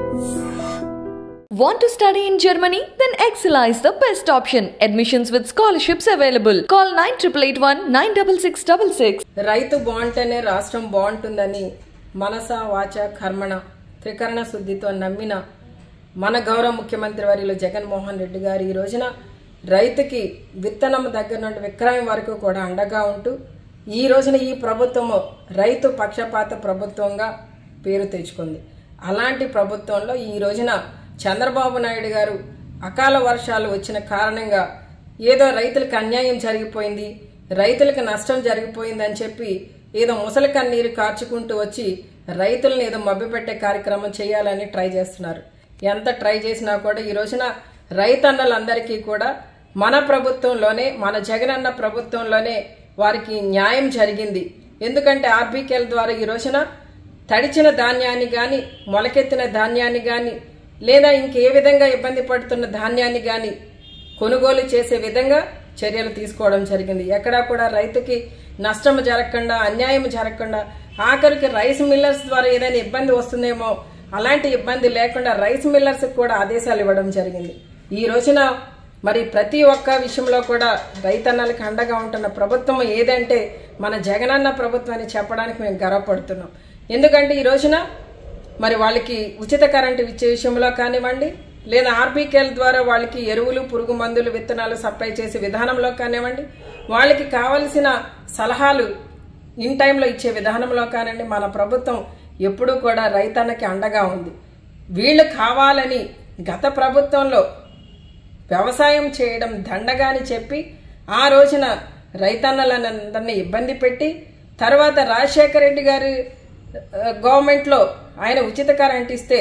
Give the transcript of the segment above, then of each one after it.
Want to study in Germany? Then Excella is the best option. Admissions with scholarships available. Call 9881 96666. రైతు బాగుంటేనే రాష్ట్రం బాగుంటుందని మనస వాచ కర్మణ త్రికరణ శుద్ధితో నమ్మిన మన గౌరవ ముఖ్యమంత్రి వర్యులు జగన్మోహన్ రెడ్డి గారు ఈ రోజున రైతుకి విత్తనం దగ్గర నుండి విక్రయం వరకు కూడా అండగా ఉంటూ ఈ రోజున ఈ ప్రభుత్వము రైతు పక్షపాత ప్రభుత్వంగా పేరు తెచ్చుకుంది అలాంటి ప్రభుత్వంలో ఈ రోజున చంద్రబాబు నాయుడు గారు అకాల వర్షాలు వచ్చిన కారణంగా ఏదో రైతులకు అన్యాయం జరిగిపోయింది రైతులకు నష్టం జరిగిపోయిందని చెప్పి ఏదో ముసలి కన్నీరు కార్చుకుంటూ వచ్చి రైతులను ఏదో మభ్యపెట్టే కార్యక్రమం చేయాలని ట్రై చేస్తున్నారు ఎంత ట్రై చేసినా కూడా ఈ రోజున రైతన్నలందరికీ కూడా మన ప్రభుత్వంలోనే మన జగనన్న ప్రభుత్వంలోనే వారికి న్యాయం జరిగింది ఎందుకంటే ఆర్బీకేల ద్వారా ఈ రోజున తడిచిన ధాన్యాన్ని గాని మొలకెత్తిన ధాన్యాన్ని గాని లేదా ఇంకే విధంగా ఇబ్బంది పడుతున్న ధాన్యాన్ని గాని కొనుగోలు చేసే విధంగా చర్యలు తీసుకోవడం జరిగింది ఎక్కడా కూడా రైతుకి నష్టం జరగకుండా అన్యాయం జరగకుండా ఆఖరికి రైస్ మిల్లర్స్ ద్వారా ఏదైనా ఇబ్బంది వస్తుందేమో అలాంటి ఇబ్బంది లేకుండా రైస్ మిల్లర్స్ కూడా ఆదేశాలు ఇవ్వడం జరిగింది ఈ రోజున మరి ప్రతి ఒక్క విషయంలో కూడా రైతన్నలకు అండగా ఉంటున్న ప్రభుత్వం ఏదంటే మన జగనన్న ప్రభుత్వం అని చెప్పడానికి మేము గర్వపడుతున్నాం ఎందుకంటే ఈ రోజున మరి వాళ్ళకి ఉచిత కరెంటు ఇచ్చే విషయంలో కానివ్వండి లేదా ఆర్బీకేల ద్వారా వాళ్ళకి ఎరువులు పురుగు మందులు విత్తనాలు సప్లై చేసే విధానంలో కానివ్వండి వాళ్ళకి కావలసిన సలహాలు ఇన్ టైంలో ఇచ్చే విధానంలో కానివ్వండి మన ప్రభుత్వం ఎప్పుడూ కూడా రైతన్నకి అండగా ఉంది వీళ్ళు కావాలని గత ప్రభుత్వంలో వ్యవసాయం చేయడం దండగాని చెప్పి ఆ రోజున రైతన్నలందరినీ ఇబ్బంది పెట్టి తర్వాత రాజశేఖర రెడ్డి గారి ఆ, గవర్నమెంట్లో ఆయన ఉచిత కరెంట్ ఇస్తే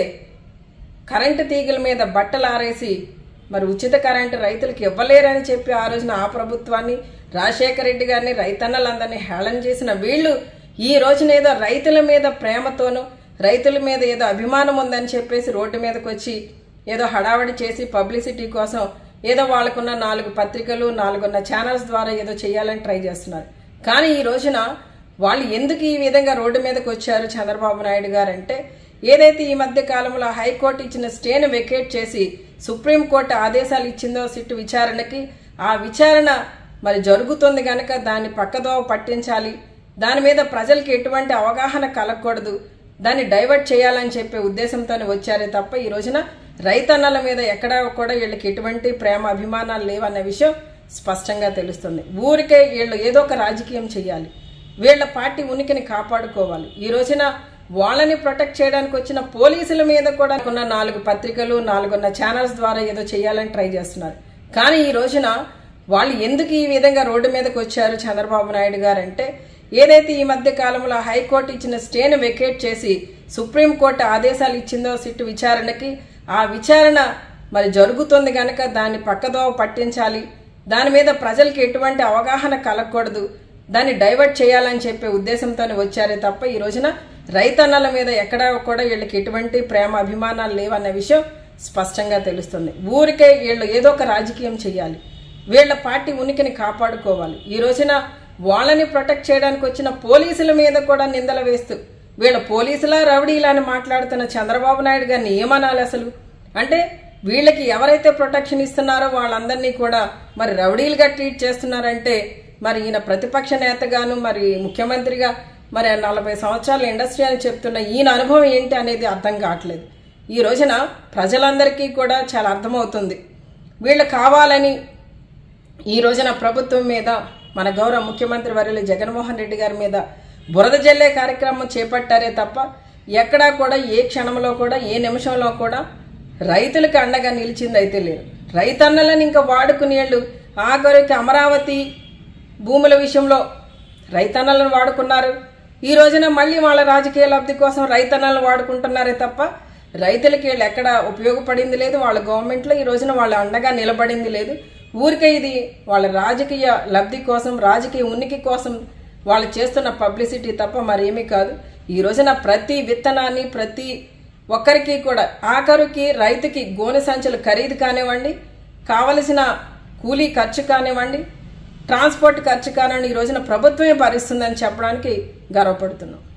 కరెంటు తీగల మీద బట్టలు ఆరేసి మరి ఉచిత కరెంటు రైతులకు ఇవ్వలేరని చెప్పి ఆ రోజున ఆ ప్రభుత్వాన్ని రాజశేఖర రెడ్డి గారిని రైతన్నలందరినీ హేళన చేసిన వీళ్ళు ఈ రోజున ఏదో రైతుల మీద ప్రేమతోనూ రైతుల మీద ఏదో అభిమానం ఉందని చెప్పేసి రోడ్డు మీదకి వచ్చి ఏదో హడావడి చేసి పబ్లిసిటీ కోసం ఏదో వాళ్ళకున్న నాలుగు పత్రికలు నాలుగున్న ఛానల్స్ ద్వారా ఏదో చేయాలని ట్రై చేస్తున్నారు కానీ ఈ రోజున వాళ్ళు ఎందుకు ఈ విధంగా రోడ్డు మీదకి వచ్చారు చంద్రబాబు నాయుడు గారు అంటే ఏదైతే ఈ మధ్య కాలంలో హైకోర్టు ఇచ్చిన స్టేను వెకేట్ చేసి సుప్రీంకోర్టు ఆదేశాలు ఇచ్చిందో సిట్టు విచారణకి ఆ విచారణ మరి జరుగుతుంది గనక దాన్ని పక్కదోవ పట్టించాలి దాని మీద ప్రజలకు ఎటువంటి అవగాహన కలగకూడదు దాన్ని డైవర్ట్ చేయాలని చెప్పే ఉద్దేశంతోనే వచ్చారే తప్ప ఈ రోజున రైతన్నల మీద ఎక్కడా కూడా వీళ్ళకి ఎటువంటి ప్రేమ అభిమానాలు లేవన్న విషయం స్పష్టంగా తెలుస్తుంది ఊరికే వీళ్ళు ఏదో ఒక రాజకీయం చేయాలి వీళ్ళ పార్టీ ఉనికిని కాపాడుకోవాలి ఈ రోజున వాళ్ళని ప్రొటెక్ట్ చేయడానికి వచ్చిన పోలీసుల మీద కూడా ఉన్న నాలుగు పత్రికలు నాలుగున్న ఛానల్స్ ద్వారా ఏదో చేయాలని ట్రై చేస్తున్నారు కానీ ఈ రోజున వాళ్ళు ఎందుకు ఈ విధంగా రోడ్డు మీదకి వచ్చారు చంద్రబాబు నాయుడు గారు అంటే ఏదైతే ఈ మధ్య కాలంలో హైకోర్టు ఇచ్చిన స్టేను వెకేట్ చేసి సుప్రీంకోర్టు ఆదేశాలు ఇచ్చిందో సిట్టు విచారణకి ఆ విచారణ మరి జరుగుతుంది గనక దాన్ని పక్కదోవ పట్టించాలి దాని మీద ప్రజలకు ఎటువంటి అవగాహన కలగకూడదు దాన్ని డైవర్ట్ చేయాలని చెప్పే ఉద్దేశంతోనే వచ్చారే తప్ప ఈ రోజున రైతన్నల మీద ఎక్కడా కూడా వీళ్ళకి ఎటువంటి ప్రేమ అభిమానాలు లేవన్న విషయం స్పష్టంగా తెలుస్తుంది ఊరికే వీళ్ళు ఏదో ఒక రాజకీయం చేయాలి వీళ్ళ పార్టీ ఉనికిని కాపాడుకోవాలి ఈ రోజున వాళ్ళని ప్రొటెక్ట్ చేయడానికి వచ్చిన పోలీసుల మీద కూడా నిందలు వేస్తూ వీళ్ళ పోలీసులా రౌడీలా అని మాట్లాడుతున్న చంద్రబాబు నాయుడు గారిని ఏమనాలి అసలు అంటే వీళ్ళకి ఎవరైతే ప్రొటెక్షన్ ఇస్తున్నారో వాళ్ళందరినీ కూడా మరి రౌడీలుగా ట్రీట్ చేస్తున్నారంటే మరి ఈయన ప్రతిపక్ష నేతగాను మరి ముఖ్యమంత్రిగా మరి నలభై సంవత్సరాల ఇండస్ట్రీ అని చెప్తున్న ఈయన అనుభవం ఏంటి అనేది అర్థం కావట్లేదు ఈ రోజున ప్రజలందరికీ కూడా చాలా అర్థమవుతుంది వీళ్ళు కావాలని ఈ రోజున ప్రభుత్వం మీద మన గౌరవ ముఖ్యమంత్రి వర్యులు జగన్మోహన్ రెడ్డి గారి మీద బురద జల్లే కార్యక్రమం చేపట్టారే తప్ప ఎక్కడా కూడా ఏ క్షణంలో కూడా ఏ నిమిషంలో కూడా రైతులకు అండగా నిలిచింది అయితే లేదు రైతన్నలను ఇంకా వాడుకునేళ్ళు ఆఖరికి అమరావతి భూముల విషయంలో రైతన్నలను వాడుకున్నారు ఈ రోజున మళ్ళీ వాళ్ళ రాజకీయ లబ్ధి కోసం రైతన్నలను వాడుకుంటున్నారే తప్ప రైతులకి వీళ్ళు ఎక్కడ ఉపయోగపడింది లేదు వాళ్ళ గవర్నమెంట్లో ఈ రోజున వాళ్ళ అండగా నిలబడింది లేదు ఊరికే ఇది వాళ్ళ రాజకీయ లబ్ధి కోసం రాజకీయ ఉనికి కోసం వాళ్ళు చేస్తున్న పబ్లిసిటీ తప్ప మరేమీ కాదు ఈ రోజున ప్రతి విత్తనాన్ని ప్రతి ఒక్కరికి కూడా ఆఖరికి రైతుకి గోనె సంచులు ఖరీదు కానివ్వండి కావలసిన కూలీ ఖర్చు కానివ్వండి ట్రాన్స్పోర్ట్ ఖర్చు కానివ్వండి ఈ రోజున ప్రభుత్వమే భరిస్తుందని చెప్పడానికి గర్వపడుతున్నాం